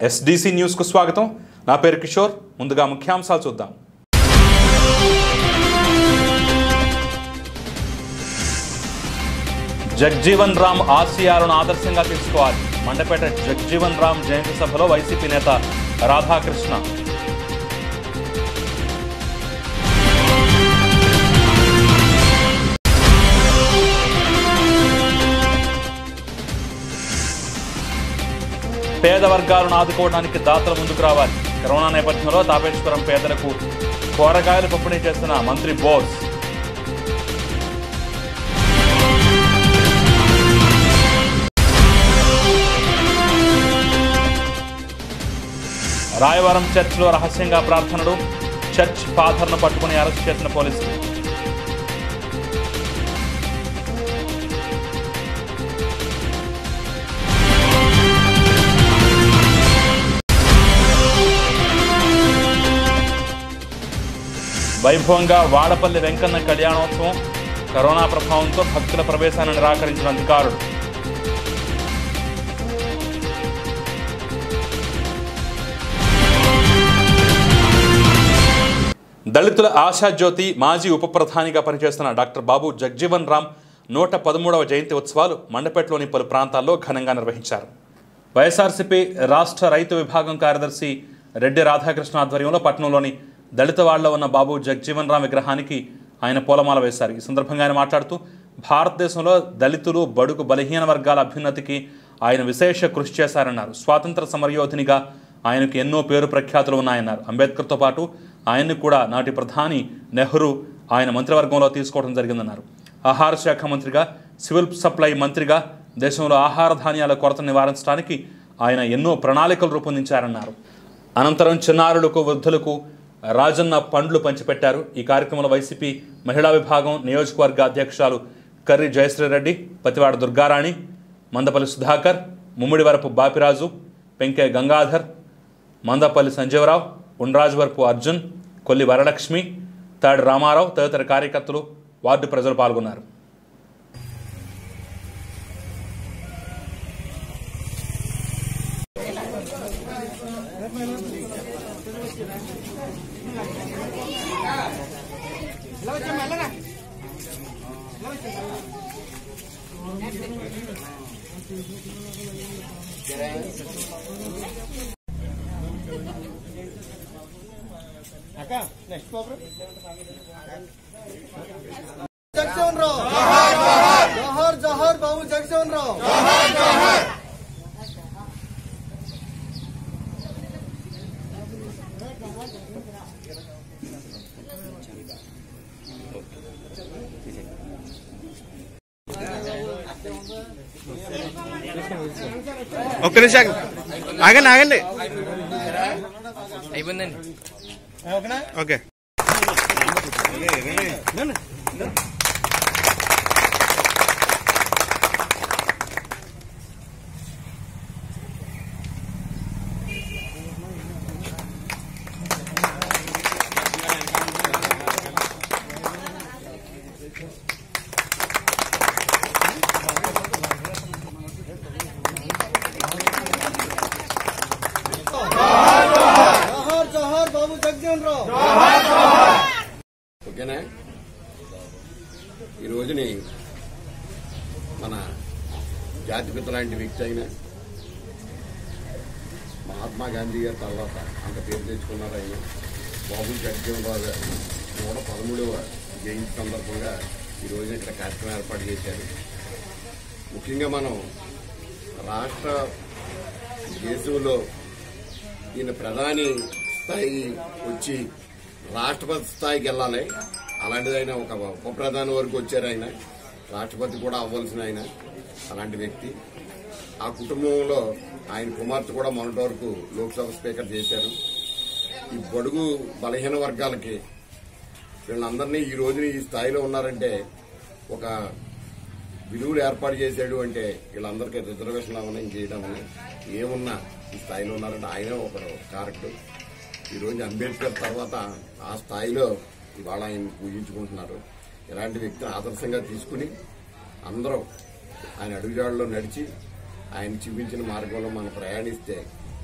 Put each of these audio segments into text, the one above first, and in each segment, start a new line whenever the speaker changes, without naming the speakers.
SDC న్యూస్కు స్వాగతం నా పేరు కిషోర్ ముందుగా ముఖ్యాంశాలు చూద్దాం జగ్జీవన్ రామ్ ఆసియాలను ఆదర్శంగా తీసుకోవాలి మండపేట జగ్జీవన్ రామ్ జయంతి సభలో వైసీపీ నేత రాధాకృష్ణ పేద వర్గాలను ఆదుకోవడానికి దాతలు ముందుకు రావాలి కరోనా నేపథ్యంలో తాపేశ్వరం పేదలకు కూరగాయలు పంపిణీ చేస్తున్న మంత్రి బోస్ రాయవరం చర్చిలో రహస్యంగా ప్రార్థనలు చర్చ్ ఫాదర్ను పట్టుకుని అరెస్ట్ చేసిన పోలీసులు వైభవంగా వాడపల్లి వెంకన్న కళ్యాణోత్సవం కరోనా ప్రభావంతో భక్తుల ప్రవేశాన్ని నిరాకరించిన అధికారులు దళితుల ఆశాజ్యోతి మాజీ ఉప ప్రధానిగా పనిచేస్తున్న డాక్టర్ బాబు జగ్జీవన్ రామ్ నూట పదమూడవ జయంతి ఉత్సవాలు మండపేటలోని పలు ప్రాంతాల్లో ఘనంగా నిర్వహించారు వైఎస్ఆర్సీపీ రాష్ట్ర రైతు విభాగం కార్యదర్శి రెడ్డి రాధాకృష్ణ ఆధ్వర్యంలో పట్టణంలోని దళిత వాడలో ఉన్న బాబు జగ్జీవన్ రామ్ విగ్రహానికి ఆయన పూలమాల వేశారు ఈ సందర్భంగా ఆయన మాట్లాడుతూ భారతదేశంలో దళితులు బడుగు బలహీన వర్గాల అభ్యున్నతికి ఆయన విశేష కృషి చేశారన్నారు స్వాతంత్ర సమరయోధినిగా ఆయనకు ఎన్నో పేరు ప్రఖ్యాతులు ఉన్నాయన్నారు అంబేద్కర్తో పాటు ఆయన్ని కూడా నాటి ప్రధాని నెహ్రూ ఆయన మంత్రివర్గంలో తీసుకోవడం జరిగిందన్నారు ఆహార శాఖ మంత్రిగా సివిల్ సప్లై మంత్రిగా దేశంలో ఆహార ధాన్యాల కొరతను నివారించడానికి ఆయన ఎన్నో ప్రణాళికలు రూపొందించారన్నారు అనంతరం చిన్నారులకు వృద్ధులకు రాజన్న పండ్లు పంచిపెట్టారు ఈ కార్యక్రమంలో వైసీపీ మహిళా విభాగం నియోజకవర్గ అధ్యక్షురాలు కర్రి జయశ్రీరెడ్డి పతివాడ దుర్గారాణి మందపల్లి సుధాకర్ ముమ్మిడివరపు బాపిరాజు పెంకే గంగాధర్ మందపల్లి సంజీవరావు ఉండ్రాజవరపు అర్జున్ కొల్లి వరలక్ష్మి తాడి రామారావు తదితర కార్యకర్తలు వార్డు ప్రజలు పాల్గొన్నారు
జగన్ రావు జోహార్ జోహార్ బాబు జగన్ రావు
ఒక్క నిమిషం ఆగండి ఆగండి
అయిపోయిందండి
ఓకే
జోహార్ జోహార్ బాబు జగన్ రావు
ఓకేనా ఈ రోజుని మన జాతిపిత లాంటి వ్యక్తి అయిన మహాత్మా గాంధీ గారి తర్వాత అంత పేరు తెచ్చుకున్నారు ఆయన బాబు జగజీవనరావు గారు నూట పదమూడవ జయంతి సందర్భంగా ఈ రోజు ఇక్కడ కార్యక్రమం ఏర్పాటు చేశారు ముఖ్యంగా మనం రాష్ట్ర దేశంలో ఈయన ప్రధాని స్థాయి వచ్చి రాష్ట్రపతి స్థాయికి వెళ్ళాలి అలాంటిది ఆయన ఒక ఉప ప్రధాని వరకు వచ్చారు ఆయన రాష్ట్రపతి కూడా అవ్వాల్సిన ఆయన అలాంటి వ్యక్తి ఆ కుటుంబంలో ఆయన కుమార్తె కూడా మొన్నటి వరకు లోక్సభ స్పీకర్ చేశారు ఈ బడుగు బలహీన వర్గాలకి వీళ్ళందరినీ ఈ రోజున ఈ స్థాయిలో ఉన్నారంటే ఒక విలువలు ఏర్పాటు చేశాడు అంటే వీళ్ళందరికీ రిజర్వేషన్ అవన్నీ చేయడం అని ఏమున్నా ఈ స్థాయిలో ఉన్నారంటే ఆయనే ఒకరు కారకుడు ఈ రోజు అంబేద్కర్ తర్వాత ఆ స్థాయిలో ఇవాళ ఆయన పూజించుకుంటున్నారు ఇలాంటి వ్యక్తిని ఆదర్శంగా తీసుకుని అందరూ ఆయన అడుగుజాడలో నడిచి ఆయన చూపించిన మార్గంలో మనం ప్రయాణిస్తే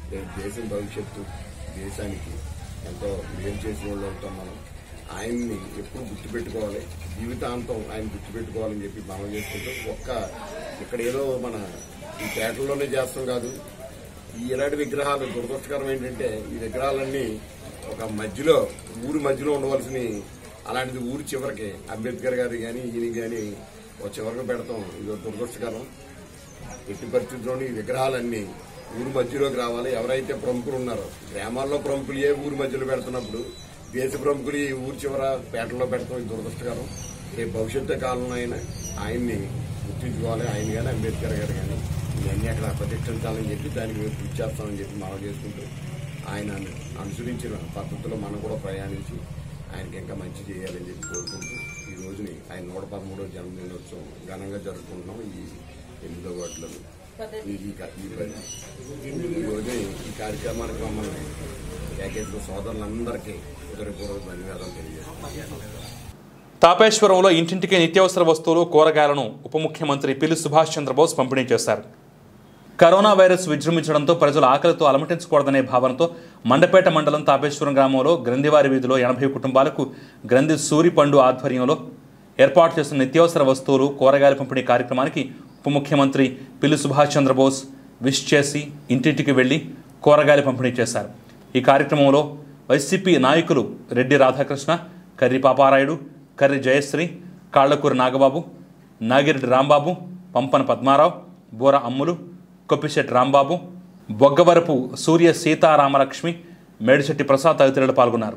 దే- దేశం భవిష్యత్తు దేశానికి ఎంతో మేలు చేసిన వాళ్ళు అవుతాం మనం ఆయన్ని ఎప్పుడు గుర్తుపెట్టుకోవాలి జీవితాంతం ఆయన గుర్తుపెట్టుకోవాలని చెప్పి మనం చేసుకుంటూ ఒక్క ఇక్కడ ఏదో మన ఈ పేటల్లోనే చేస్తాం కాదు ఈ ఇలాంటి విగ్రహాలు దురదృష్టకరం ఏంటంటే ఈ విగ్రహాలన్నీ ఒక మధ్యలో ఊరి మధ్యలో ఉండవలసిన అలాంటిది ఊరి చివరికి అంబేద్కర్ గారి కానీ ఈయన కానీ ఒక చివరికి పెడతాం ఇది ఒక దురదృష్టకరం ఎట్టి పరిస్థితుల్లోని ఈ విగ్రహాలన్నీ ఊరి మధ్యలోకి రావాలి ఎవరైతే ప్రముఖులు ఉన్నారో గ్రామాల్లో ప్రముఖులు ఏ ఊరి మధ్యలో పెడుతున్నప్పుడు దేశ ప్రముఖులు ఈ ఊరి చివర పేటలో పెడతాం ఇది దురదృష్టకరం రేపు భవిష్యత్తు కాలంలో అయినా ఆయన్ని గుర్తించుకోవాలి ఆయన కానీ అంబేద్కర్ గారు కానీ ఇవన్నీ అక్కడ ప్రతిష్ఠించాలని చెప్పి దానికి మేము కృషి చేస్తామని చెప్పి మనం చేసుకుంటూ ఆయన అనుసరించిన పద్ధతిలో మనం కూడా ప్రయాణించి ఆయనకి ఇంకా మంచి చేయాలని చెప్పి కోరుకుంటూ ఈ రోజుని ఆయన నూట పదమూడవ జన్మదినోత్సవం ఘనంగా జరుపుకుంటున్నాం ఈ ఎనిమిదో వాటిలో ఈ ఈ క- ఈ పని ఈ రోజు ఈ కార్యక్రమానికి మమ్మల్ని ప్యాకేజ్ సోదరులందరికీ హృదయపూర్వక ధన్యవాదాలు తెలియజేస్తున్నాను
తాపేశ్వరంలో ఇంటింటికి నిత్యావసర వస్తువులు కూరగాయలను ఉప ముఖ్యమంత్రి పిల్లి సుభాష్ చంద్రబోస్ పంపిణీ చేశారు కరోనా వైరస్ విజృంభించడంతో ప్రజలు ఆకలితో అలమటించకూడదనే భావనతో మండపేట మండలం తాపేశ్వరం గ్రామంలో గ్రంథివారి వీధిలో ఎనభై కుటుంబాలకు గ్రంథి సూరిపండు ఆధ్వర్యంలో ఏర్పాటు చేసిన నిత్యావసర వస్తువులు కూరగాయల పంపిణీ కార్యక్రమానికి ఉప ముఖ్యమంత్రి పిల్లి సుభాష్ చంద్రబోస్ విష్ చేసి ఇంటింటికి వెళ్లి కూరగాయలు పంపిణీ చేశారు ఈ కార్యక్రమంలో వైసీపీ నాయకులు రెడ్డి రాధాకృష్ణ కర్రి పాపారాయుడు కర్రి జయశ్రీ కాళ్లకూరి నాగబాబు నాగిరెడ్డి రాంబాబు పంపన పద్మారావు బోర అమ్ములు కొప్పిశెట్టి రాంబాబు బొగ్గవరపు సూర్య సీతారామలక్ష్మి మేడిశెట్టి ప్రసాద్ తదితరులు పాల్గొన్నారు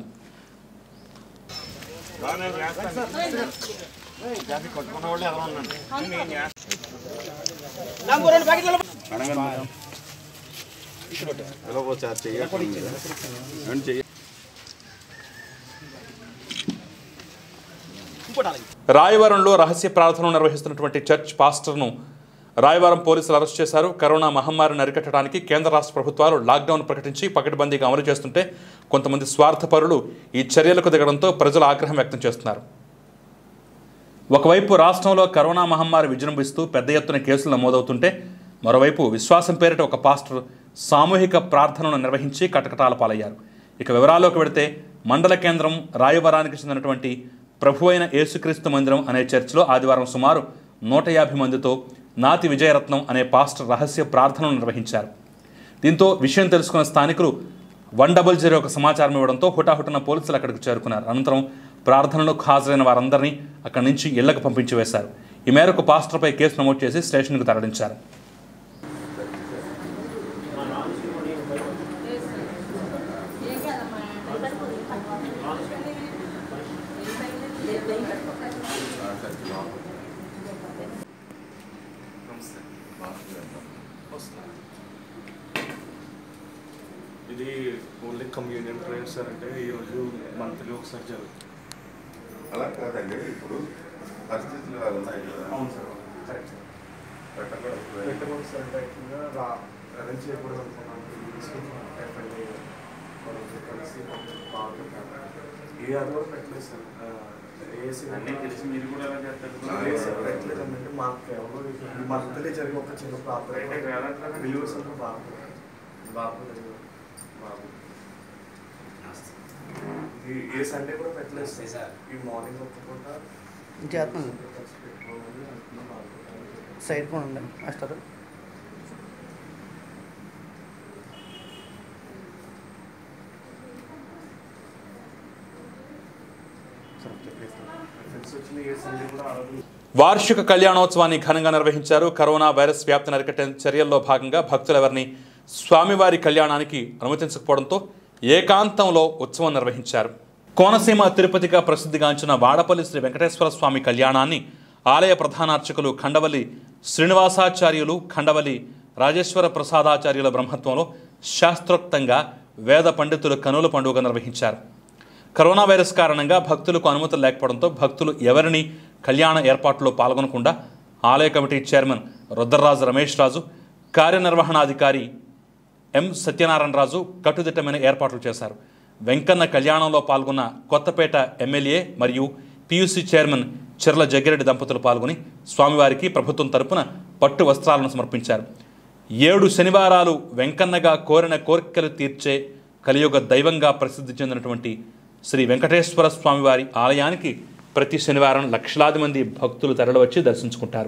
రాయవరంలో రహస్య ప్రార్థనలు నిర్వహిస్తున్నటువంటి చర్చ్ పాస్టర్ను రాయవరం పోలీసులు అరెస్ట్ చేశారు కరోనా మహమ్మారిని అరికట్టడానికి కేంద్ర రాష్ట్ర ప్రభుత్వాలు లాక్డౌన్ ప్రకటించి పకడ్బందీగా అమలు చేస్తుంటే కొంతమంది స్వార్థపరులు ఈ చర్యలకు దిగడంతో ప్రజలు ఆగ్రహం వ్యక్తం చేస్తున్నారు ఒకవైపు రాష్ట్రంలో కరోనా మహమ్మారి విజృంభిస్తూ పెద్ద ఎత్తున కేసులు నమోదవుతుంటే మరోవైపు విశ్వాసం పేరిట ఒక పాస్టర్ సామూహిక ప్రార్థనను నిర్వహించి కటకటాల పాలయ్యారు ఇక వివరాల్లోకి వెడితే మండల కేంద్రం రాయవరానికి చెందినటువంటి ప్రభు అయిన యేసుక్రీస్తు మందిరం అనే చర్చిలో ఆదివారం సుమారు నూట యాభై మందితో నాతి విజయరత్నం అనే పాస్టర్ రహస్య ప్రార్థనను నిర్వహించారు దీంతో విషయం తెలుసుకున్న స్థానికులు వన్ డబల్ జీరోకు సమాచారం ఇవ్వడంతో హుటాహుటిన పోలీసులు అక్కడికి చేరుకున్నారు అనంతరం ప్రార్థనలకు హాజరైన వారందరినీ అక్కడి నుంచి ఇళ్లకు పంపించి వేశారు ఈ మేరకు పాస్టర్పై కేసు నమోదు చేసి స్టేషన్కు తరలించారు
ఇది ఓన్లీ కమ్యూనియన్ ప్రేయర్స్ సార్ అంటే ఈరోజు మంత్లీ ఒకసారి జరుగుతుంది
అలా కాదండి ఇప్పుడు పరిస్థితులు అలా ఉన్నాయి కదా
అవును సార్ కరెక్ట్ సార్
పెట్టకూడదు.
పెట్టకూడదు సార్ అంటే యాక్చువల్గా రా అరేంజ్ చేయకూడదు అనుకున్నాను ఎఫ్ఐఏ కలిసి బాగా పెట్టాను ఏ అది కూడా పెట్టలేదు సార్ ఏసీ అన్నీ తెలిసి మీరు కూడా ఎలా చేస్తారు పెట్టలేదు అంటే మాకు కేవలం ఈ మంత్లీ జరిగే ఒక చిన్న ప్రార్థన విలువస్ అంటే బాబు బాబు బాబు ఇది ఏ సండే కూడా పెట్టలేదు సార్ ఈ మార్నింగ్ ఒక పూట
చేస్తున్నాను
కలిసి పెట్టుకోవాలని అనుకున్నాం బాబు
సైడ్ ఫోన్ ఉండండి మాస్టర్
ఫ్రెండ్స్ వచ్చిన ఏ సండే కూడా ఆడదు
వార్షిక కళ్యాణోత్సవాన్ని ఘనంగా నిర్వహించారు కరోనా వైరస్ వ్యాప్తిని అరికట్టే చర్యల్లో భాగంగా భక్తులెవరిని స్వామివారి కళ్యాణానికి అనుమతించకపోవడంతో ఏకాంతంలో ఉత్సవం నిర్వహించారు కోనసీమ తిరుపతిగా ప్రసిద్ధిగాంచిన వాడపల్లి శ్రీ వెంకటేశ్వర స్వామి కళ్యాణాన్ని ఆలయ ప్రధానార్చకులు ఖండవల్లి శ్రీనివాసాచార్యులు ఖండవల్లి రాజేశ్వర ప్రసాదాచార్యుల బ్రహ్మత్వంలో శాస్త్రోక్తంగా వేద పండితులు కనుల పండుగ నిర్వహించారు కరోనా వైరస్ కారణంగా భక్తులకు అనుమతులు లేకపోవడంతో భక్తులు ఎవరిని కళ్యాణ ఏర్పాట్లో పాల్గొనకుండా ఆలయ కమిటీ చైర్మన్ రుద్రరాజు రమేష్ రాజు కార్యనిర్వహణాధికారి ఎం సత్యనారాయణరాజు కట్టుదిట్టమైన ఏర్పాట్లు చేశారు వెంకన్న కళ్యాణంలో పాల్గొన్న కొత్తపేట ఎమ్మెల్యే మరియు పియూసీ చైర్మన్ చెర్ల జగ్గిరెడ్డి దంపతులు పాల్గొని స్వామివారికి ప్రభుత్వం తరపున పట్టు వస్త్రాలను సమర్పించారు ఏడు శనివారాలు వెంకన్నగా కోరిన కోరికలు తీర్చే కలియుగ దైవంగా ప్రసిద్ధి చెందినటువంటి శ్రీ వెంకటేశ్వర స్వామివారి ఆలయానికి ప్రతి శనివారం లక్షలాది మంది భక్తులు తరలివచ్చి దర్శించుకుంటారు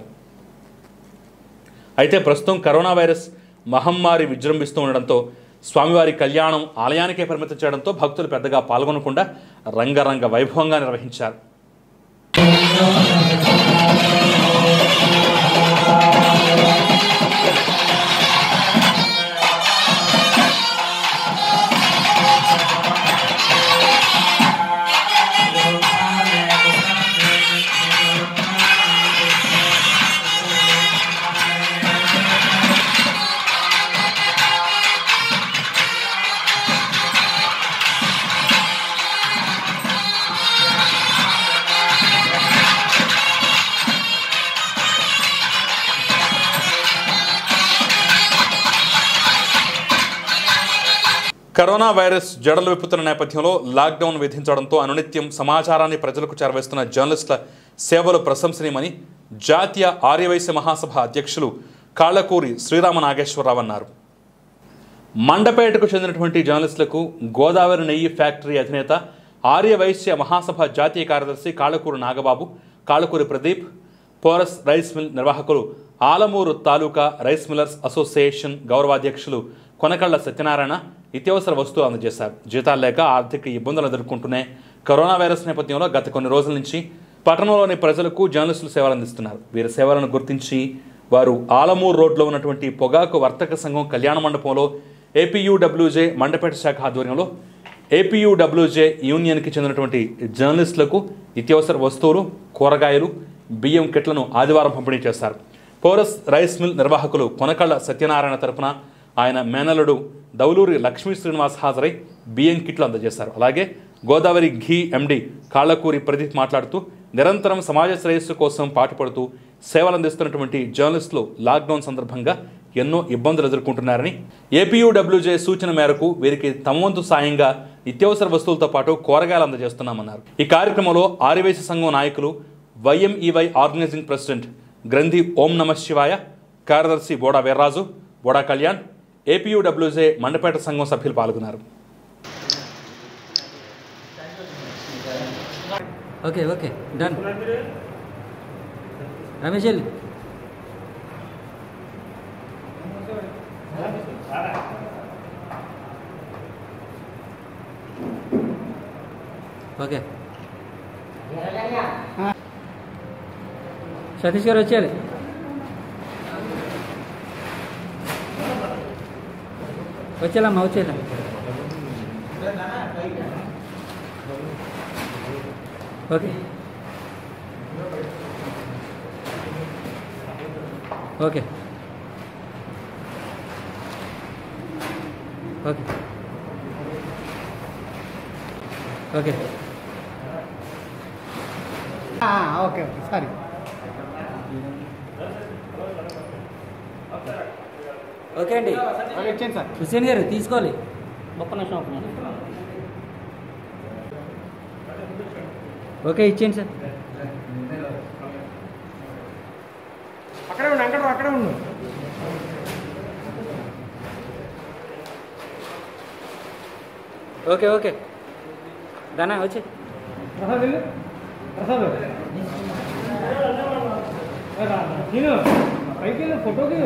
అయితే ప్రస్తుతం కరోనా వైరస్ మహమ్మారి విజృంభిస్తూ ఉండడంతో స్వామివారి కళ్యాణం ఆలయానికే పరిమితం చేయడంతో భక్తులు పెద్దగా పాల్గొనకుండా రంగరంగ వైభవంగా నిర్వహించారు కరోనా వైరస్ జడలు విప్పుతున్న నేపథ్యంలో లాక్డౌన్ విధించడంతో అనునిత్యం సమాచారాన్ని ప్రజలకు చేరవేస్తున్న జర్నలిస్టుల సేవలు ప్రశంసనీయమని జాతీయ ఆర్యవైశ్య మహాసభ అధ్యక్షులు కాళ్లకూరి శ్రీరామ నాగేశ్వరరావు అన్నారు మండపేటకు చెందినటువంటి జర్నలిస్టులకు గోదావరి నెయ్యి ఫ్యాక్టరీ అధినేత ఆర్యవైశ్య మహాసభ జాతీయ కార్యదర్శి కాళ్ళకూరు నాగబాబు కాళ్ళకూరి ప్రదీప్ పోరస్ రైస్ మిల్ నిర్వాహకులు Alamuru taluka rice millers association గౌరవాధ్యక్షులు కొనకళ్ళ సత్యనారాయణ నిత్యావసర వస్తువులు అందజేశారు జీతాలు లేక ఆర్థిక ఇబ్బందులు ఎదుర్కొంటూనే కరోనా వైరస్ నేపథ్యంలో గత కొన్ని రోజుల నుంచి పట్టణంలోని ప్రజలకు జర్నలిస్టులు సేవలు అందిస్తున్నారు వీరి సేవలను గుర్తించి వారు ఆలమూరు రోడ్లో ఉన్నటువంటి పొగాకు వర్తక సంఘం కళ్యాణ మండపంలో ఏపీయూడబ్ల్యూజే మండపేట శాఖ ఆధ్వర్యంలో ఏపీయూడబ్ల్యూజే యూనియన్కి చెందినటువంటి జర్నలిస్టులకు నిత్యావసర వస్తువులు కూరగాయలు బియ్యం కిట్లను ఆదివారం పంపిణీ చేశారు పోరస్ రైస్ మిల్ నిర్వాహకులు కొనకళ్ళ సత్యనారాయణ తరపున ఆయన మేనలుడు దౌలూరి లక్ష్మీ శ్రీనివాస్ హాజరై బియ్యం కిట్లు అందజేశారు అలాగే గోదావరి ఘీ ఎండి కాళ్లకూరి ప్రదీప్ మాట్లాడుతూ నిరంతరం సమాజ శ్రేయస్సు కోసం పాటుపడుతూ సేవలు అందిస్తున్నటువంటి జర్నలిస్టులు లాక్డౌన్ సందర్భంగా ఎన్నో ఇబ్బందులు ఎదుర్కొంటున్నారని ఏపీయూడబ్ల్యూజే సూచన మేరకు వీరికి తమ వంతు సాయంగా నిత్యావసర వస్తువులతో పాటు కూరగాయలు అందజేస్తున్నామన్నారు ఈ కార్యక్రమంలో ఆర్యవేశ సంఘం నాయకులు వైఎంఈవై ఆర్గనైజింగ్ ప్రెసిడెంట్ గ్రంథి ఓం నమ శివాయ కార్యదర్శి బోడా వీర్రాజు బోడా కళ్యాణ్ ఏపీయూడబ్ల్యూజే మండపేట సంఘం సభ్యులు పాల్గొన్నారు
ఓకే ఓకే డన్ రమేష్ వెళ్ళి ఓకే సతీష్ గారు వచ్చేయాలి వచ్చేయాలమ్మా వచ్చేయాలి okay okay okay okay
okay okay sorry
okay అండి
ఇచ్చేయండి సార్
హుసేన్ గారు తీసుకోవాలి
ఒక్క నిమిషం ఒక్క నిమిషం
ఓకే ఇచ్చేయండి సార్
అక్కడే ఉండు అక్కడ అక్కడే ఉండు
ఓకే ఓకే దానా వచ్చి
ప్రసాద్ వెళ్ళు ప్రసాద్ నేను పైకి వెళ్ళు ఫోటోకి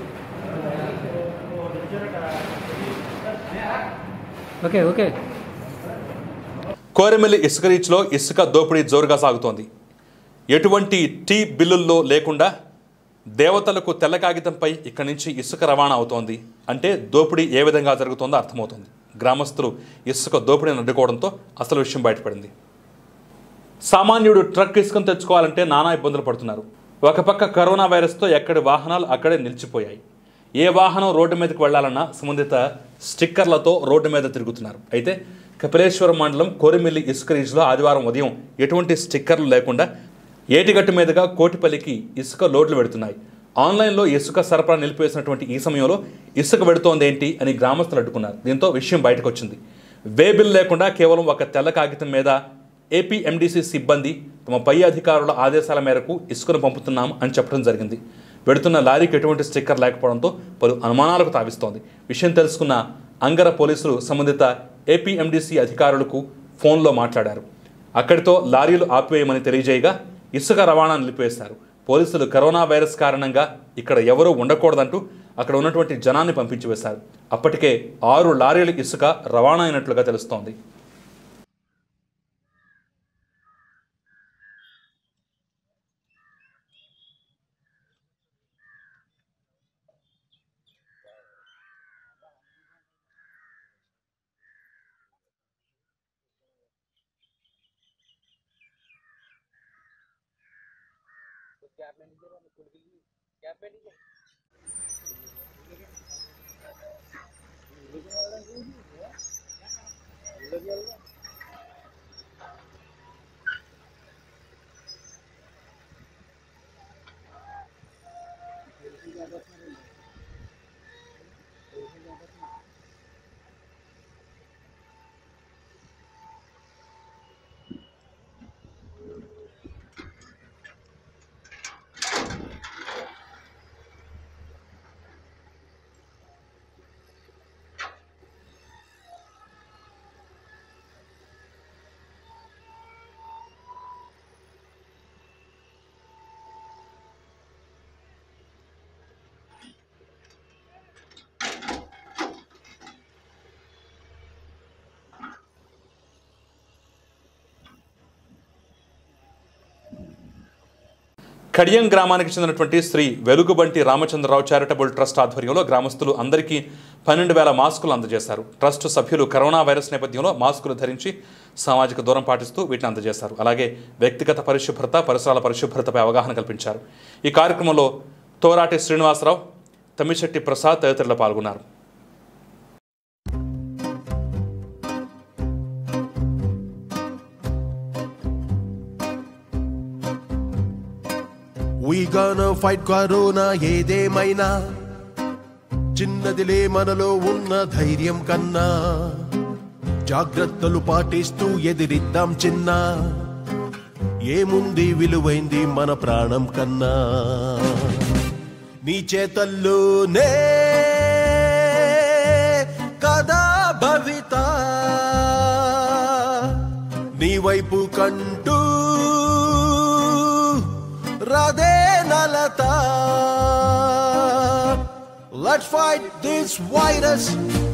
ఓకే ఓకే
కోరెమిల్లి ఇసుక రీచ్లో ఇసుక దోపిడీ జోరుగా సాగుతోంది ఎటువంటి టీ బిల్లుల్లో లేకుండా దేవతలకు తెల్ల కాగితంపై ఇక్కడి నుంచి ఇసుక రవాణా అవుతోంది అంటే దోపిడీ ఏ విధంగా జరుగుతోందో అర్థమవుతోంది గ్రామస్తులు ఇసుక దోపిడీని అడ్డుకోవడంతో అసలు విషయం బయటపడింది సామాన్యుడు ట్రక్ ఇసుకను తెచ్చుకోవాలంటే నానా ఇబ్బందులు పడుతున్నారు ఒక పక్క కరోనా వైరస్తో ఎక్కడి వాహనాలు అక్కడే నిలిచిపోయాయి ఏ వాహనం రోడ్డు మీదకి వెళ్లాలన్నా సంబంధిత స్టిక్కర్లతో రోడ్డు మీద తిరుగుతున్నారు అయితే కపిలేశ్వరం మండలం కోరిమిల్లి ఇసుక రీచ్లో ఆదివారం ఉదయం ఎటువంటి స్టిక్కర్లు లేకుండా ఏటిగట్టు మీదుగా కోటిపల్లికి ఇసుక లోడ్లు పెడుతున్నాయి ఆన్లైన్లో ఇసుక సరఫరా నిలిపివేసినటువంటి ఈ సమయంలో ఇసుక పెడుతోంది ఏంటి అని గ్రామస్తులు అడ్డుకున్నారు దీంతో విషయం బయటకు వచ్చింది వే బిల్ లేకుండా కేవలం ఒక తెల్ల కాగితం మీద ఏపీఎండిసి సిబ్బంది తమ పై అధికారుల ఆదేశాల మేరకు ఇసుకను పంపుతున్నాం అని చెప్పడం జరిగింది వెడుతున్న లారీకి ఎటువంటి స్టిక్కర్ లేకపోవడంతో పలు అనుమానాలకు తావిస్తోంది విషయం తెలుసుకున్న అంగర పోలీసులు సంబంధిత ఏపీఎండిసి అధికారులకు ఫోన్లో మాట్లాడారు అక్కడితో లారీలు ఆపివేయమని తెలియజేయగా ఇసుక రవాణా నిలిపివేశారు పోలీసులు కరోనా వైరస్ కారణంగా ఇక్కడ ఎవరూ ఉండకూడదంటూ అక్కడ ఉన్నటువంటి జనాన్ని పంపించి వేశారు అప్పటికే ఆరు లారీలు ఇసుక రవాణా అయినట్లుగా తెలుస్తోంది కడియం గ్రామానికి చెందినటువంటి శ్రీ వెలుగుబంటి రామచంద్రరావు చారిటబుల్ ట్రస్ట్ ఆధ్వర్యంలో గ్రామస్తులు అందరికీ పన్నెండు వేల మాస్కులు అందజేశారు ట్రస్ట్ సభ్యులు కరోనా వైరస్ నేపథ్యంలో మాస్కులు ధరించి సామాజిక దూరం పాటిస్తూ వీటిని అందజేశారు అలాగే వ్యక్తిగత పరిశుభ్రత పరిసరాల పరిశుభ్రతపై అవగాహన కల్పించారు ఈ కార్యక్రమంలో తోరాటి శ్రీనివాసరావు తమ్మిశెట్టి ప్రసాద్ తదితరులు పాల్గొన్నారు
We gonna fight కరోనా ఏదేమైనా చిన్నదిలే మనలో ఉన్న ధైర్యం కన్నా జాగ్రత్తలు పాటిస్తూ ఎదిరిద్దాం చిన్న ఏముంది విలువైంది మన ప్రాణం కన్నా నీ చేతల్లోనే కదా భవిత నీ వైపు కంటూ Radhe నలత Let's fight this virus.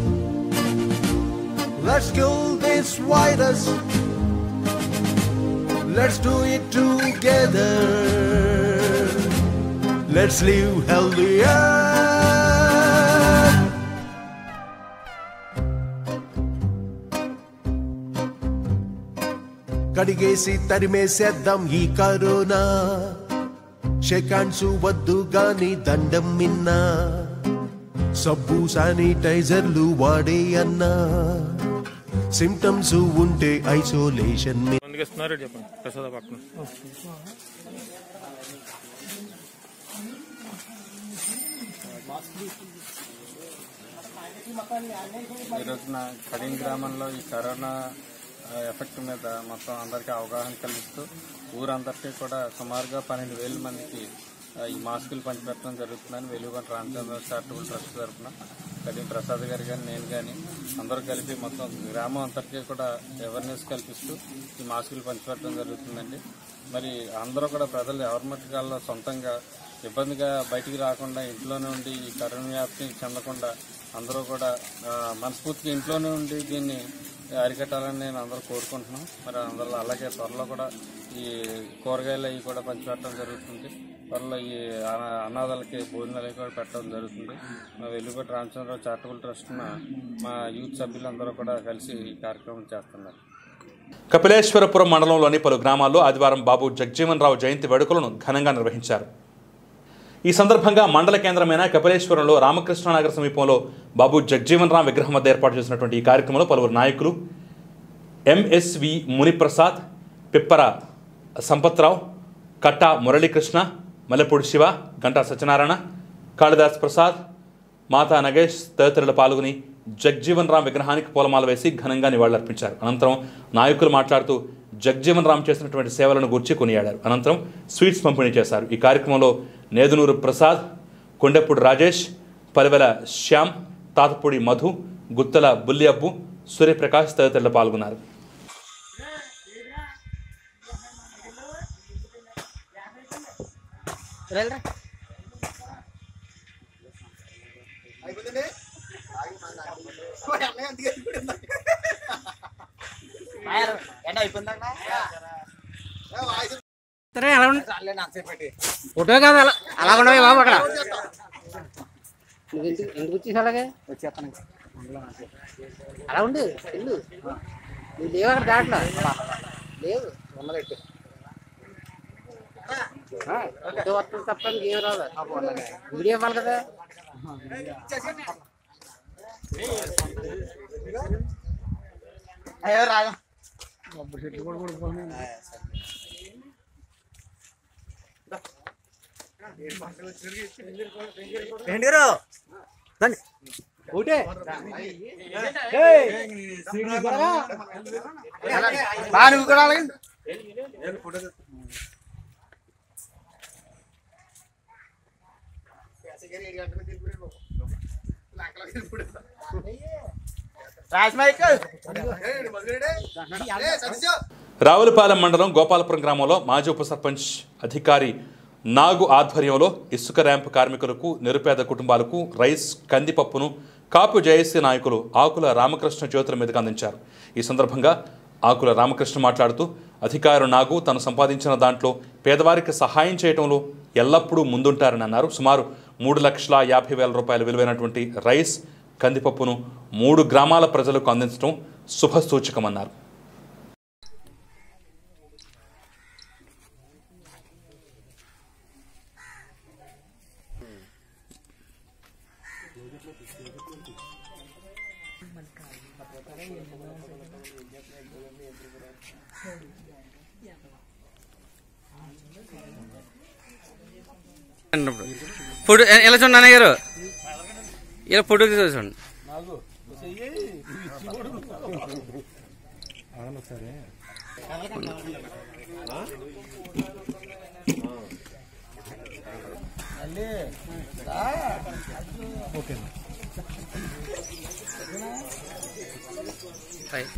Let's kill this virus. Let's do it together. Let's live healthier. కడిగేసి తరిమేసేద్దాం ఈ కరోనా షెకాండ్స్ వద్దు గాని దండం మిన్నా సబ్బు శానిటైజర్లు వాడే అన్నా సిమ్టమ్స్ ఉంటే ఐసోలేషన్ మీ
అందుకే ఇస్తున్నారు చెప్పండి ప్రసాద పక్కన
ఈ రోజున కడియం గ్రామంలో ఈ కరోనా ఆ, ఎఫెక్ట్ మీద మొత్తం అందరికీ అవగాహన కల్పిస్తూ ఊరందరికీ కూడా సుమారుగా పన్నెండు వేల మందికి ఆ, ఈ మాస్కులు పంచిపెట్టడం జరుగుతుందని వెలుగుగొండ రామచంద్ర చారిటబుల్ ట్రస్ట్ తరఫున కడియం ప్రసాద్ గారు కానీ నేను కానీ అందరూ కలిపి మొత్తం గ్రామం అంతటికీ కూడా అవేర్నెస్ కల్పిస్తూ ఈ మాస్కులు పంచిపెట్టడం జరుగుతుందండి మరి అందరూ కూడా ప్రజలు ఎవరి మట్టుకాల్లో సొంతంగా ఇబ్బందిగా బయటికి రాకుండా ఇంట్లోనే ఉండి ఈ కరోనా వ్యాప్తి చెందకుండా అందరూ కూడా ఆ, మనస్ఫూర్తిగా ఇంట్లోనే ఉండి దీన్ని అరికట్టాలని నేను అందరూ కోరుకుంటున్నాం మరి అందరూ అలాగే త్వరలో కూడా ఈ కూరగాయలు అవి కూడా పంచిపెట్టడం జరుగుతుంది త్వరలో ఈ అనా- అనాథాలకి భోజనాలు అవి కూడా పెట్టడం జరుగుతుంది మా వెలుగుపట్టి రామచంద్రరావు చారిటబుల్ ట్రస్ట్ మా యూత్ సభ్యులందరూ కూడా కలిసి ఈ కార్యక్రమం చేస్తున్నారు
కపిలేశ్వరపురం మండలంలోని పలు గ్రామాల్లో ఆదివారం బాబు జగజీవన్ రావు జయంతి వేడుకలను ఘనంగా నిర్వహించారు ఈ సందర్భంగా మండల కేంద్రమైన కపిలేశ్వరంలో రామకృష్ణనగర్ సమీపంలో బాబు జగజీవన్ రామ్ విగ్రహం వద్ద ఏర్పాటు చేసినటువంటి ఈ కార్యక్రమంలో పలువురు నాయకులు ఎంఎస్వి మునిప్రసాద్ పిప్పర సంపత్రావు కట్టా మురళీకృష్ణ మల్లెపూడి శివ గంటా సత్యనారాయణ కాళిదాస్ ప్రసాద్ మాతా నగేష్ తదితరులు పాల్గొని జగ్జీవన్ రామ్ విగ్రహానికి పూలమాల వేసి ఘనంగా నివాళులర్పించారు అనంతరం నాయకులు మాట్లాడుతూ జగ్జీవన్ రామ్ చేసినటువంటి సేవలను గురించి కొనియాడారు అనంతరం స్వీట్స్ పంపిణీ చేశారు ఈ కార్యక్రమంలో నేదునూరు ప్రసాద్ కొండెప్పుడు రాజేష్ పలివెల శ్యామ్ తాతపూడి మధు గుత్తల బుల్లి అబ్బు సూర్యప్రకాష్ తదితరులు పాల్గొన్నారు
సరే అలా ఉండు ఫోటో కాదు అలా అలా ఉండవే బాబు అక్కడ నువ్వు ఎందుకు ఎందుకు వచ్చేసి అలాగే వచ్చేస్తాను అలా ఉండు ఇల్లు నువ్వు లేవు అక్కడ దాంట్లో లేవు ఉన్నదట్టు ఫోటో వస్తుంది తప్ప ఇంకేం రాదు వీడియో ఇవ్వాలి కదా
అయ్యో రాగా ఏంటి గారు రండి ఒకటే బా నువ్వు కూడా అలాగే రాజ్ మైకల్
రావులపాలెం మండలం గోపాలపురం గ్రామంలో మాజీ ఉప సర్పంచ్ అధికారి నాగు ఆధ్వర్యంలో ఇసుక ర్యాంప్ కార్మికులకు నిరుపేద కుటుంబాలకు రైస్ కందిపప్పును కాపు జేఏసీ నాయకులు ఆకుల రామకృష్ణ జ్యోతుల మీదుగా అందించారు ఈ సందర్భంగా ఆకుల రామకృష్ణ మాట్లాడుతూ అధికారు నాగు తను సంపాదించిన దాంట్లో పేదవారికి సహాయం చేయడంలో ఎల్లప్పుడూ ముందుంటారని అన్నారు సుమారు మూడు లక్షల యాభై వేల రూపాయల విలువైనటువంటి రైస్ కందిపప్పును మూడు గ్రామాల ప్రజలకు అందించడం శుభసూచకమన్నారు
ఫోటో ఎలా చూడండి అన్నయ్య గారు ఇలా ఫోటో తీసి చూడండి హాయ్.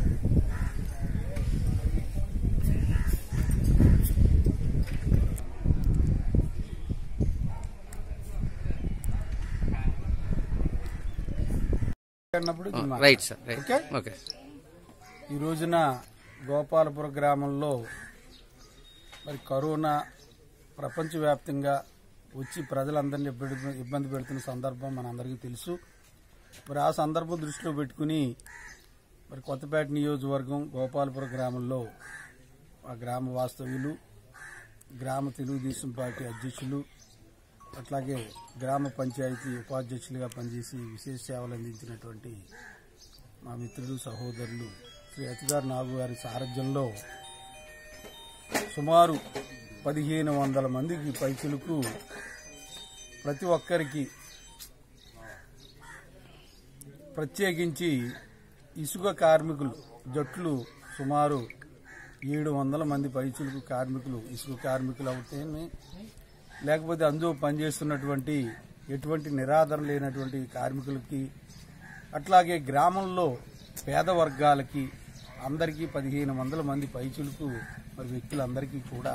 అన్నప్పుడు ఇది మా-
right sir right
okay
okay
ఈ రోజున గోపాలపురం గ్రామంలో మరి కరోనా ప్రపంచవ్యాప్తంగా వచ్చి ప్రజలందరినీ ఇబ్బంది ఇబ్బంది పెడుతున్న సందర్భం మనందరికీ తెలుసు మరి ఆ సందర్భం దృష్టిలో పెట్టుకుని మరి కొత్తపేట నియోజకవర్గం గోపాలపురం గ్రామంలో ఆ గ్రామ వాస్తవ్యులు గ్రామ తెలుగుదేశం పార్టీ అధ్యక్షులు అట్లాగే గ్రామ పంచాయతీ ఉపాధ్యక్షులుగా పనిచేసి విశేష సేవలు అందించినటువంటి మా మిత్రులు సహోదరులు శ్రీ అతిగారు నాగు గారి సారథ్యంలో సుమారు పదిహేను వందల మందికి పైచులకు ప్రతి ఒక్కరికి ప్రత్యేకించి ఇసుక కార్మికులు జట్లు సుమారు ఏడు వందల మంది పైచులకు కార్మికులు ఇసుక కార్మికులు అవుతేనే లేకపోతే అందులో పనిచేస్తున్నటువంటి ఎటువంటి నిరాదరణ లేనటువంటి కార్మికులకి అట్లాగే గ్రామంలో పేద వర్గాలకి అందరికీ పదిహేను వందల మంది పైచులకు మరి వ్యక్తులందరికీ కూడా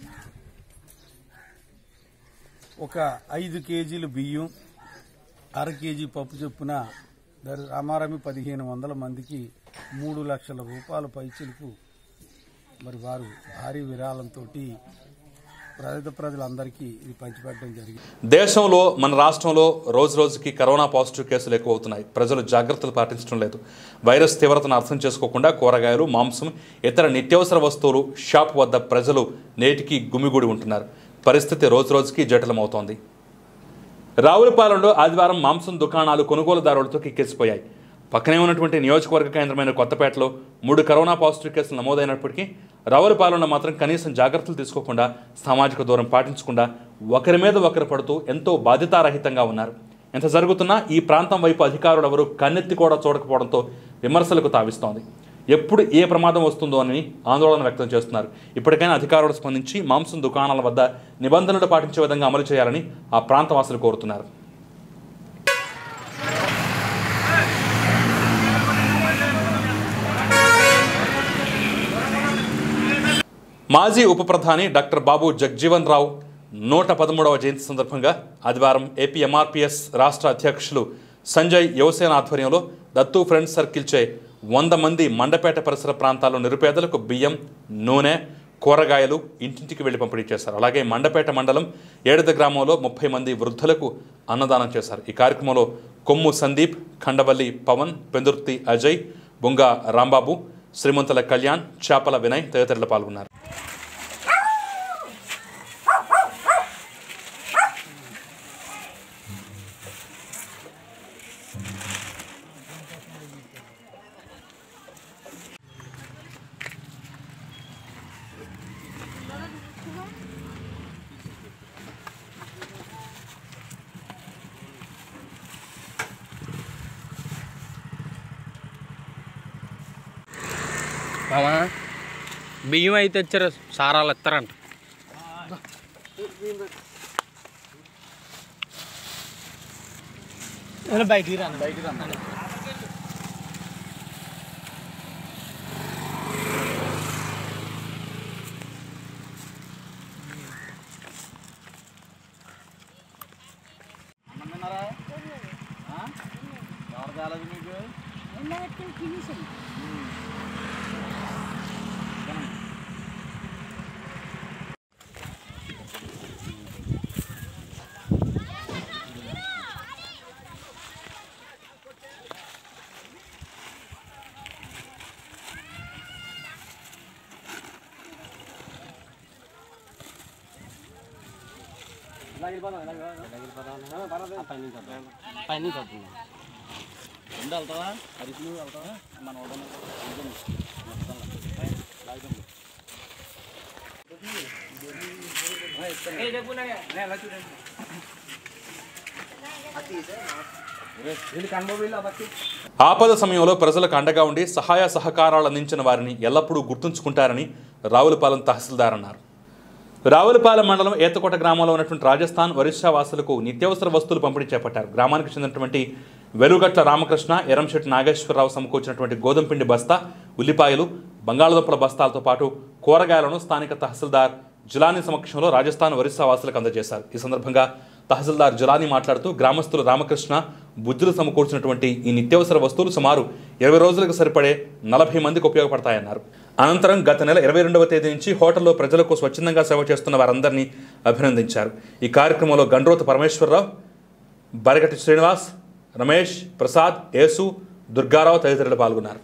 ఒక ఐదు కేజీలు బియ్యం అర కేజీ పప్పు చొప్పున దర్ రామారమి పదిహేను వందల మందికి మూడు లక్షల రూపాయల పైచులకు మరి వారు భారీ విరాళంతో పేద ప్రజలందరికీ ఇది పంచిపెట్టడం జరిగింది
దేశంలో మన రాష్ట్రంలో రోజు రోజుకి కరోనా పాజిటివ్ కేసులు ఎక్కువ అవుతున్నాయి ప్రజలు జాగ్రత్తలు పాటించడం లేదు వైరస్ తీవ్రతను అర్థం చేసుకోకుండా కూరగాయలు మాంసం ఇతర నిత్యావసర వస్తువులు షాప్ వద్ద ప్రజలు నేటికి గుమిగూడి ఉంటున్నారు పరిస్థితి రోజు రోజుకి జటిలమవుతోంది రావులపాలెంలో ఆదివారం మాంసం దుకాణాలు కొనుగోలుదారులతో కిక్కెసిపోయాయి పక్కనే ఉన్నటువంటి నియోజకవర్గ కేంద్రమైన కొత్తపేటలో మూడు కరోనా పాజిటివ్ కేసులు నమోదైనప్పటికీ రావులపాలెంలో మాత్రం కనీసం జాగ్రత్తలు తీసుకోకుండా సామాజిక దూరం పాటించకుండా ఒకరి మీద ఒకరు పడుతూ ఎంతో బాధ్యతారహితంగా ఉన్నారు ఎంత జరుగుతున్నా ఈ ప్రాంతం వైపు అధికారులు ఎవరు కన్నెత్తి కూడా చూడకపోవడంతో విమర్శలకు తావిస్తోంది ఎప్పుడు ఏ ప్రమాదం వస్తుందో అని ఆందోళన వ్యక్తం చేస్తున్నారు ఇప్పటికైనా అధికారులు స్పందించి మాంసం దుకాణాల వద్ద నిబంధనలు పాటించే విధంగా అమలు చేయాలని ఆ ప్రాంతవాసులు కోరుతున్నారు మాజీ ఉప ప్రధాని డాక్టర్ బాబు జగ్జీవన్ రావు నూట పదమూడవ జయంతి సందర్భంగా ఆదివారం ఏపీ ఎంఆర్పిఎస్ రాష్ట్ర అధ్యక్షులు సంజయ్ యువసేన ఆధ్వర్యంలో దత్తు ఫ్రెండ్స్ సర్కిల్ చే వంద మంది మండపేట పరిసర ప్రాంతాల్లో నిరుపేదలకు బియ్యం నూనె కూరగాయలు ఇంటింటికి వెళ్లి పంపిణీ చేశారు అలాగే మండపేట మండలం ఏడద గ్రామంలో ముప్పై మంది వృద్ధులకు అన్నదానం చేశారు ఈ కార్యక్రమంలో కొమ్ము సందీప్ ఖండవల్లి పవన్ పెందుర్తి అజయ్ బొంగ రాంబాబు శ్రీమంతుల కళ్యాణ్ చేపల వినయ్ తదితరులు పాల్గొన్నారు
మామా బియ్యం అయితే వచ్చారు సారాలు ఇస్తారంట
బయటికి రాను బయటికి రాను ఎవరు కాలేదు మీకు
పైన వస్తుంది
ముందు వెళ్తావా హరీష్ నువ్వు వెళ్తావా మన వాడు
ఆపద సమయంలో ప్రజలకు అండగా ఉండి సహాయ సహకారాలు అందించిన వారిని ఎల్లప్పుడూ గుర్తుంచుకుంటారని రావులపాలెం తహసీల్దార్ అన్నారు రావులపాలెం మండలం ఏతకోట గ్రామంలో ఉన్నటువంటి రాజస్థాన్ ఒరిస్సా వాసులకు నిత్యావసర వస్తువులు పంపిణీ చేపట్టారు గ్రామానికి చెందినటువంటి వెలుగట్ల రామకృష్ణ ఎరంశెట్టి నాగేశ్వరరావు సమకూర్చినటువంటి గోధుమ పిండి బస్తా ఉల్లిపాయలు బంగాళదుంపల బస్తాలతో పాటు కూరగాయలను స్థానిక తహసీల్దార్ జులానీ సమక్షంలో రాజస్థాన్ ఒరిస్సా వాసులకు అందజేశారు ఈ సందర్భంగా తహసీల్దార్ జులానీ మాట్లాడుతూ గ్రామస్తులు రామకృష్ణ బుద్ధులు సమకూర్చినటువంటి ఈ నిత్యావసర వస్తువులు సుమారు ఇరవై రోజులకు సరిపడే నలభై మందికి ఉపయోగపడతాయన్నారు అనంతరం గత నెల ఇరవై రెండవ తేదీ నుంచి హోటల్లో ప్రజలకు స్వచ్ఛందంగా సేవ చేస్తున్న వారందరినీ అభినందించారు ఈ కార్యక్రమంలో గండ్రోతు పరమేశ్వరరావు బరగటి శ్రీనివాస్ రమేష్ ప్రసాద్ యేసు దుర్గారావు తదితరులు పాల్గొన్నారు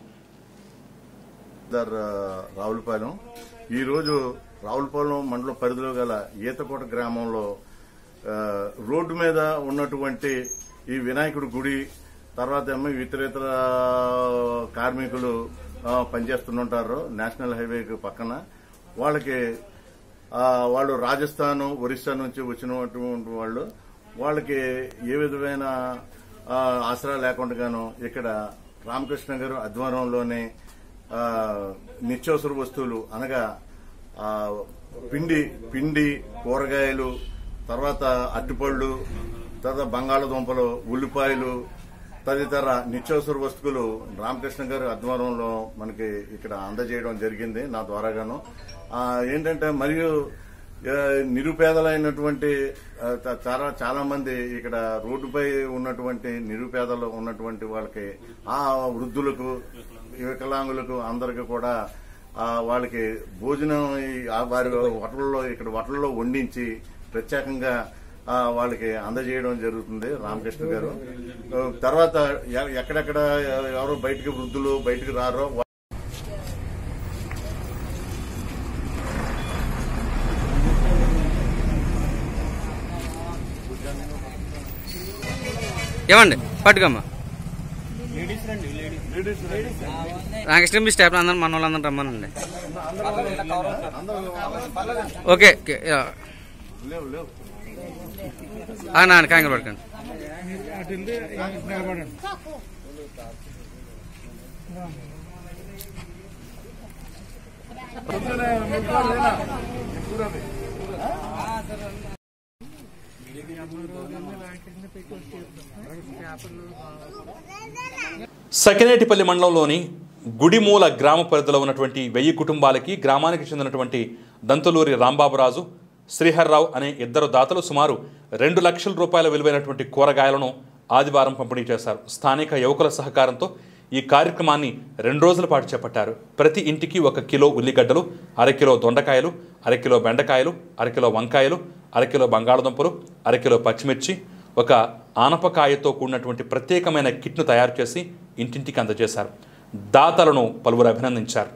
దర్ రావులపాలెం ఈరోజు రావులపాలెం మండలం పరిధిలో గల ఈతకోట గ్రామంలో ఆ, రోడ్డు మీద ఉన్నటువంటి ఈ వినాయకుడి గుడి తర్వాత ఏమో ఇతరేతర కార్మికులు ఆ, పనిచేస్తుంటారు నేషనల్ హైవేకి పక్కన వాళ్ళకి ఆ, వాళ్ళు రాజస్థాన్ ఒరిస్సా నుంచి వచ్చినటువంటి వాళ్ళు వాళ్ళకి ఏ విధమైన ఆ, ఆసరా లేకుండాను ఇక్కడ రామకృష్ణ గారు ఆధ్వర్యంలోనే ఆ, నిత్యావసర వస్తువులు అనగా ఆ, పిండి పిండి కూరగాయలు తర్వాత అట్టిపళ్ళు తర్వాత బంగాళదుంపలు ఉల్లిపాయలు తదితర నిత్యావసర వస్తువులు రామకృష్ణ గారి ఆధ్వర్యంలో మనకి ఇక్కడ అందజేయడం జరిగింది నా ద్వారాగాను ఆ, ఏంటంటే మరియు ఆ, నిరుపేదలైనటువంటి ఆ, చ- చాలా చాలా మంది ఇక్కడ రోడ్డుపై ఉన్నటువంటి నిరుపేదలు ఉన్నటువంటి వాళ్ళకి ఆ వృద్ధులకు వికలాంగులకు అందరికి కూడా ఆ, వాళ్ళకి భోజనం ఈ- ఆ వారి హోటల్లో ఇక్కడ హోటల్లో వండించి ప్రత్యేకంగా ఆ, వాళ్ళకి అందజేయడం జరుగుతుంది రామకృష్ణ గారు ఆ, తర్వాత ఎ- ఎక్కడెక్కడ ఎవరో బయటికి వృద్ధులు బయటికి రారో వా-
ఇవ్వండి పట్టుకోమ్మా
లేడీస్ రండి లేడీస్ లేడీస్
నాగేశ్వర మీ స్టాఫ్ అందరూ మన వాళ్ళందరూ రమ్మనండి ఓకే ఓకే, యా.
లేవు లేవు
ఆ, నాన్న కాంగ్రెస్ పడకండి
సకినేటిపల్లి మండలంలోని గుడిమూల గ్రామ పరిధిలో ఉన్నటువంటి వెయ్యి కుటుంబాలకి గ్రామానికి చెందినటువంటి దంతులూరి రాంబాబురాజు శ్రీహర్రావు అనే ఇద్దరు దాతలు సుమారు రెండు లక్షల రూపాయల విలువైనటువంటి కూరగాయలను ఆదివారం పంపిణీ చేశారు స్థానిక యువకుల సహకారంతో ఈ కార్యక్రమాన్ని రెండు రోజుల పాటు చేపట్టారు ప్రతి ఇంటికి ఒక కిలో ఉల్లిగడ్డలు అరకిలో దొండకాయలు అరకిలో బెండకాయలు అరకిలో వంకాయలు అరకిలో బంగాళదుంపలు అరకిలో పచ్చిమిర్చి ఒక ఆనపకాయతో కూడినటువంటి ప్రత్యేకమైన కిట్ను తయారు చేసి ఇంటింటికి అందజేశారు దాతలను పలువురు అభినందించారు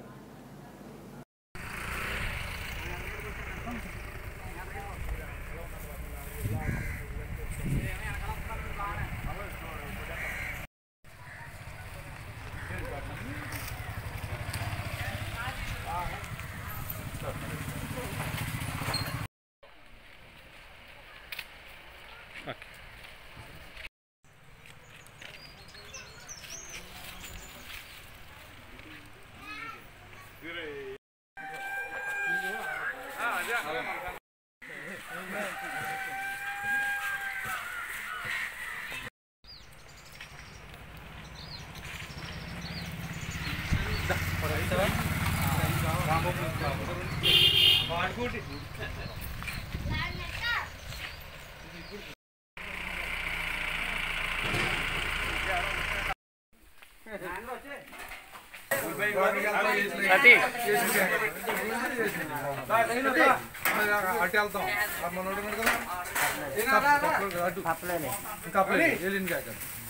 అటు వెళ్తాం మనోడు ఉన్నాడు కదా అటు కప్పలే వెళ్ళింది కాక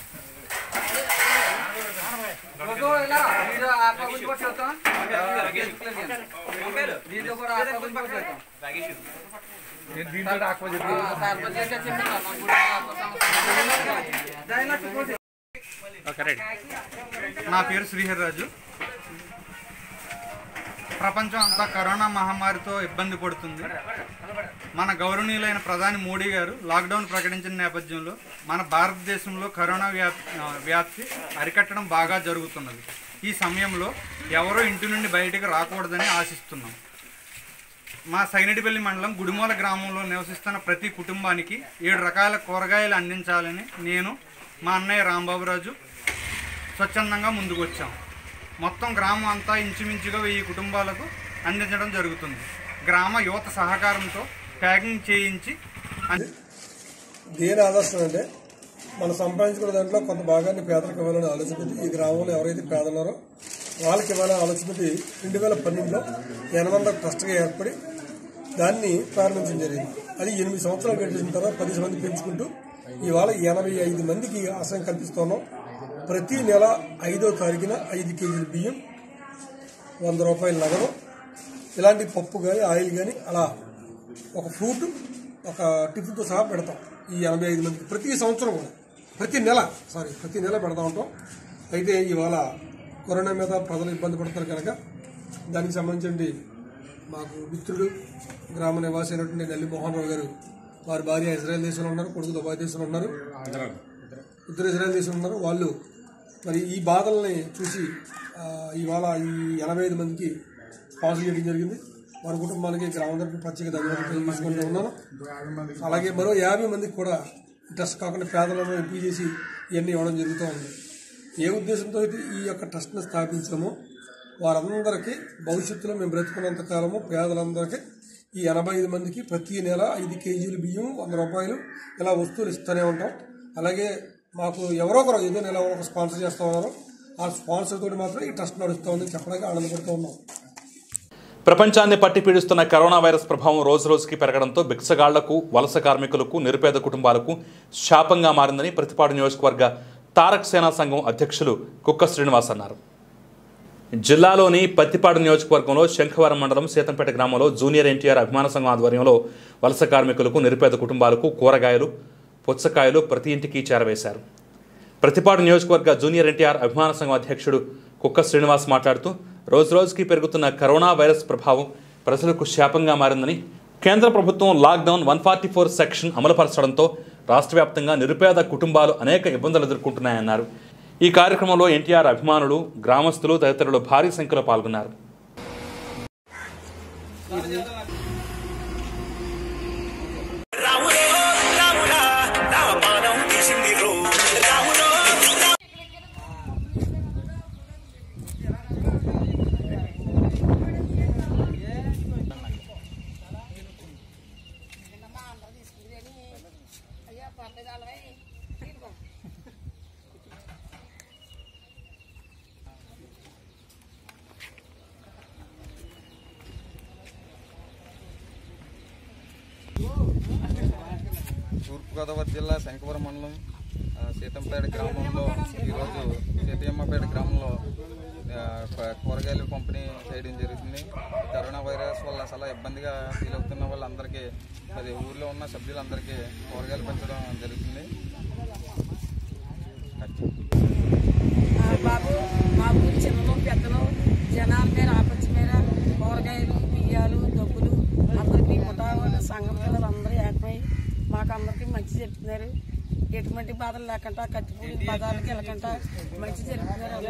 దీంట్లో ఆక్వా నా పేరు శ్రీహర్ రాజు ప్రపంచం అంతా కరోనా మహమ్మారితో ఇబ్బంది పడుతుంది మన గౌరవనీయులైన ప్రధాని మోడీ గారు లాక్డౌన్ ప్రకటించిన నేపథ్యంలో మన భారతదేశంలో కరోనా వ్యాప్ ఆ, వ్యాప్తి అరికట్టడం బాగా జరుగుతున్నది ఈ సమయంలో ఎవరో ఇంటి నుండి బయటకు రాకూడదని ఆశిస్తున్నాం మా సైనటిపల్లి మండలం గుడిమూల గ్రామంలో నివసిస్తున్న ప్రతి కుటుంబానికి ఏడు రకాల కూరగాయలు అందించాలని నేను మా అన్నయ్య రాంబాబురాజు స్వచ్ఛందంగా ముందుకు వచ్చాం మొత్తం గ్రామం అంతా ఇంచుమించుగా వెయ్యి కుటుంబాలకు అందించడం జరుగుతుంది గ్రామ యువత సహకారంతో ప్యాకింగ్ చేయించి అంది-
దేని ఆదర్శం అంటే మనం సంపాదించుకున్న దాంట్లో కొంత భాగాన్ని పేదలకు ఇవ్వాలని ఆలోచనతోటి ఈ గ్రామంలో ఎవరైతే పేదలున్నారో వాళ్ళకి ఇవ్వాలని ఆలోచనతోటి రెండు వేల పన్నెండులో ఎనమంద ట్రస్ట్గా ఏర్పడి దాన్ని ప్రారంభించడం జరిగింది అది ఎనిమిది సంవత్సరాలు గడిచిన తర్వాత పది మంది పెంచుకుంటూ ఇవాళ ఎనభై ఐదు మందికి ఆశ్రయం కల్పిస్తున్నాం ప్రతి నెల ఐదో తారీఖున ఐదు కేజీల బియ్యం వంద రూపాయల నగదు ఇలాంటి పప్పు కానీ ఆయిల్ కానీ అలా ఒక ఫ్రూట్ ఒక టిఫిన్తో సహా పెడతాం ఈ ఎనభై ఐదు మందికి ప్రతి సంవత్సరం కూడా ప్రతి నెల సారీ ప్రతి నెల పెడతా ఉంటాం అయితే ఇవాళ కరోనా మీద ప్రజలు ఇబ్బంది పడుతున్నారు కనుక దానికి సంబంధించి మాకు మిత్రుడు గ్రామ నివాసి అయినటువంటి నల్లి మోహన్ రావు గారు వారి భార్య ఇజ్రాయెల్ దేశంలో ఉన్నారు కొడుకు దుబాయ్ దేశంలో ఉన్నారు ఇద్దరు ఇజ్రాయెల్ దేశంలో ఉన్నారు వాళ్ళు మరి ఈ బాధల్ని చూసి ఆ, ఇవాళ ఈ ఎనభై ఐదు మందికి స్పాన్సర్ చేయడం జరిగింది వారి కుటుంబాలకి గ్రామం తరపున ప్రత్యేక ధన్యవాదాలు తెలియజేసుకుంటూ ఉన్నాను అలాగే మరో యాభై మందికి కూడా ట్రస్ట్ కాకుండా పేదలను ఎంపీ చేసి ఇవన్నీ ఇవ్వడం జరుగుతూ ఉంది ఏ ఉద్దేశంతో అయితే ఈ యొక్క ట్రస్ట్ని స్థాపించామో వారందరికీ భవిష్యత్తులో మేము బ్రతుకున్నంత కాలము పేదలందరికీ ఈ ఎనభై ఐదు మందికి ప్రతి నెల ఐదు కేజీలు బియ్యం వంద రూపాయలు ఇలా వస్తువులు ఇస్తూనే ఉంటాం అలాగే మాకు ఎవరో ఒకరు ఏదో నెల ఒక స్పాన్సర్ చేస్తూ ఉన్నారు ఆ స్పాన్సర్ తోటి మాత్రం ఈ ట్రస్ట్ నడుస్తూ ఉంది చెప్పడానికి ఆనందపడుతూ ఉన్నాం
ప్రపంచాన్ని పట్టి పీడిస్తున్న కరోనా వైరస్ ప్రభావం రోజు రోజుకి పెరగడంతో భిక్షగాళ్లకు వలస కార్మికులకు నిరుపేద కుటుంబాలకు శాపంగా మారిందని ప్రతిపాడు నియోజకవర్గ తారక్ సేనా సంఘం అధ్యక్షులు కుక్క శ్రీనివాస్ అన్నారు జిల్లాలోని పత్తిపాడు నియోజకవర్గంలో శంఖవరం మండలం సీతంపేట గ్రామంలో జూనియర్ ఎన్టీఆర్ అభిమాన సంఘం ఆధ్వర్యంలో వలస కార్మికులకు నిరుపేద కుటుంబాలకు కూరగాయలు పుచ్చకాయలు ప్రతి ఇంటికి చేరవేశారు ప్రతిపాడు నియోజకవర్గ జూనియర్ ఎన్టీఆర్ అభిమాన సంఘం అధ్యక్షుడు కుక్క శ్రీనివాస్ మాట్లాడుతూ రోజు రోజుకి పెరుగుతున్న కరోనా వైరస్ ప్రభావం ప్రజలకు శాపంగా మారిందని కేంద్ర ప్రభుత్వం lockdown one forty four section అమలుపరచడంతో రాష్ట్ర వ్యాప్తంగా నిరుపేద కుటుంబాలు అనేక ఇబ్బందులు ఎదుర్కొంటున్నాయన్నారు ఈ కార్యక్రమంలో ఎన్టీఆర్ అభిమానులు గ్రామస్తులు తదితరులు భారీ సంఖ్యలో పాల్గొన్నారు
తూర్పుగోదావరి జిల్లా శంకవరం మండలం ఆ, సీతంపేట గ్రామంలో ఈరోజు సీతమ్మపేట గ్రామంలో ఆ, ప- కూరగాయలు పంపిణీ చేయడం జరుగుతుంది ఈ కరోనా వైరస్ వల్ల అసలు ఇబ్బందిగా ఫీల్ అవుతున్న వాళ్ళందరికీ మరి ఊర్లో ఉన్న సభ్యులందరికీ కూరగాయలు పంచడం జరుగుతుంది
ఆ బాబు మా ఊరి చిన్నలు పెద్దలు జనాల మీద ఆపత్తి మీద కూరగాయలు బియ్యాలు డబ్బులు అందరికీ ముఠా వాళ్ళు సంఘం పిల్లలు అందరూ ఏకమై మాకు అందరికీ మంచి చెప్తున్నారు ఎటువంటి బాధలు లేకుండా కత్తిపూడి పదాలకి వెళ్ళకుండా మంచి జరుపుతున్నారు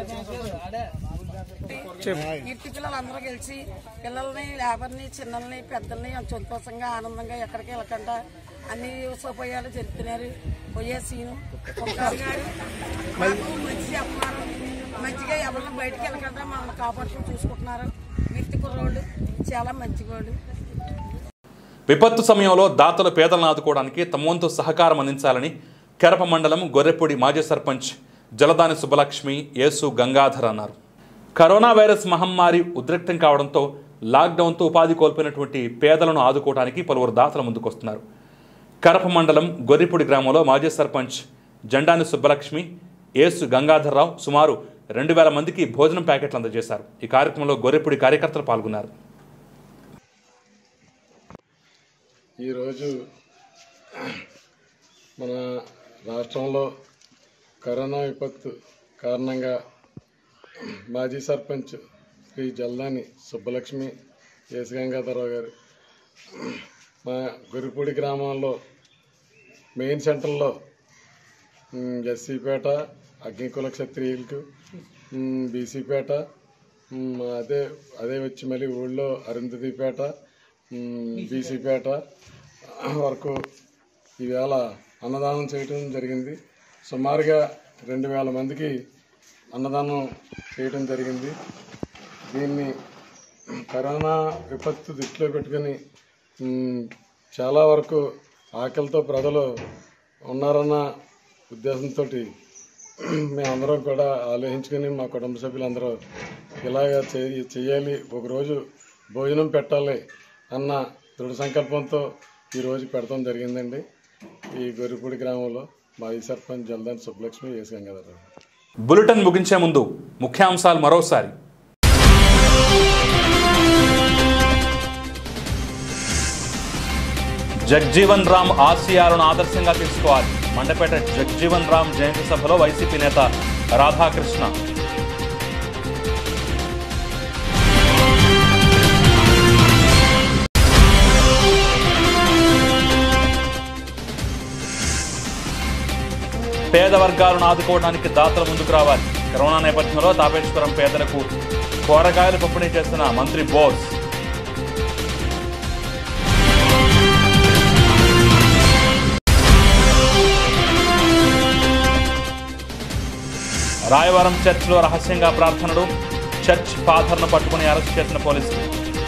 ఇంటి పిల్లలు అందరూ కలిసి పిల్లల్ని లేబర్ని చిన్నల్ని పెద్దల్ని సంతోషంగా ఆనందంగా ఎక్కడికి వెళ్ళకుండా అన్ని సౌకర్యాలు జరుపుతున్నారు పోయే సీను ఒక్కరు గారు మాకు మంచి చెప్తున్నారు మంచిగా ఎవరిని బయటికి వెళ్ళకుండా మమ్మల్ని కాపాడుకుని చూసుకుంటున్నారు వ్యక్తి కుర్రోళ్ళు చాలా మంచి వాళ్ళు
విపత్తు సమయంలో దాతలు పేదలను ఆదుకోవడానికి తమ వంతు సహకారం అందించాలని కెరప మండలం గొర్రెపూడి మాజీ సర్పంచ్ జలదాని సుబ్బలక్ష్మి యేసు గంగాధర్ అన్నారు కరోనా వైరస్ మహమ్మారి ఉద్రిక్తం కావడంతో లాక్డౌన్తో ఉపాధి కోల్పోయినటువంటి పేదలను ఆదుకోవడానికి పలువురు దాతలు ముందుకొస్తున్నారు కరప మండలం గొర్రెపూడి గ్రామంలో మాజీ సర్పంచ్ జెండాని సుబ్బలక్ష్మి యేసు గంగాధర్రావు సుమారు రెండు వేల మందికి భోజనం ప్యాకెట్లు అందజేశారు ఈ కార్యక్రమంలో గొర్రెపూడి కార్యకర్తలు పాల్గొన్నారు
ఈరోజు మన రాష్ట్రంలో కరోనా విపత్తు కారణంగా మాజీ సర్పంచ్ శ్రీ జల్దాని సుబ్బలక్ష్మి యేసు గంగాధరరావు గారు మా గురిపూడి గ్రామంలో మెయిన్ సెంటర్లో ఉమ్, ఎస్సీపేట అగ్నికుల క్షత్రియులకు ఉమ్, బీసీపేట ఉమ్, అదే అదే వచ్చి మళ్ళీ ఊళ్ళో అరుంధతిపేట ఉమ్, బీసీపేట వరకు ఈవేళ అన్నదానం చేయటం జరిగింది సుమారుగా రెండు వేల మందికి అన్నదానం చేయటం జరిగింది దీన్ని కరోనా విపత్తు దృష్టిలో పెట్టుకుని ఉమ్, చాలా వరకు ఆకలితో ప్రజలు ఉన్నారన్న ఉద్దేశంతో మేమందరం కూడా ఆలోచించుకుని మా కుటుంబ సభ్యులందరూ ఇలాగ చేయ చేయాలి ఒకరోజు భోజనం పెట్టాలి అన్న దృఢ సంకల్పంతో ఈరోజు పెడతాం జరిగిందండి ఈ గొర్రెపూడి గ్రామంలో మాజీ సర్పంచ్ జల్దాన్ సుబ్బలక్ష్మి ఏసు గంగాధరరావు
బులెటిన్ ముగించే ముందు ముఖ్యాంశాలు మరోసారి జగ్జీవన్ రామ్ ఆశయాలను ఆదర్శంగా తీసుకోవాలి మండపేట జగ్జీవన్ రామ్ జయంతి సభలో వైసీపీ నేత రాధాకృష్ణ పేద వర్గాలను ఆదుకోవడానికి దాతలు ముందుకు రావాలి కరోనా నేపథ్యంలో తాపేశ్వరం పేదలకు కూరగాయలు పంపిణీ చేస్తున్న మంత్రి బోస్ రాయవరం చర్చ్లో రహస్యంగా ప్రార్థనలు చర్చ్ ఫాదర్ను పట్టుకుని అరెస్ట్ చేసిన పోలీసులు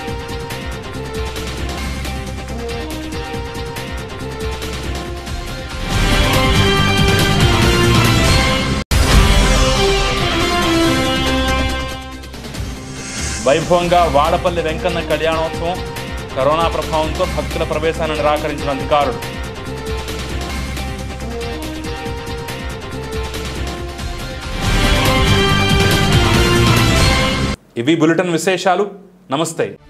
వైభవంగా వాడపల్లి వెంకన్న కళ్యాణోత్సవం కరోనా ప్రభావంతో భక్తుల ప్రవేశాన్ని నిరాకరించిన అధికారులు ఇవి బులెటిన్ విశేషాలు నమస్తే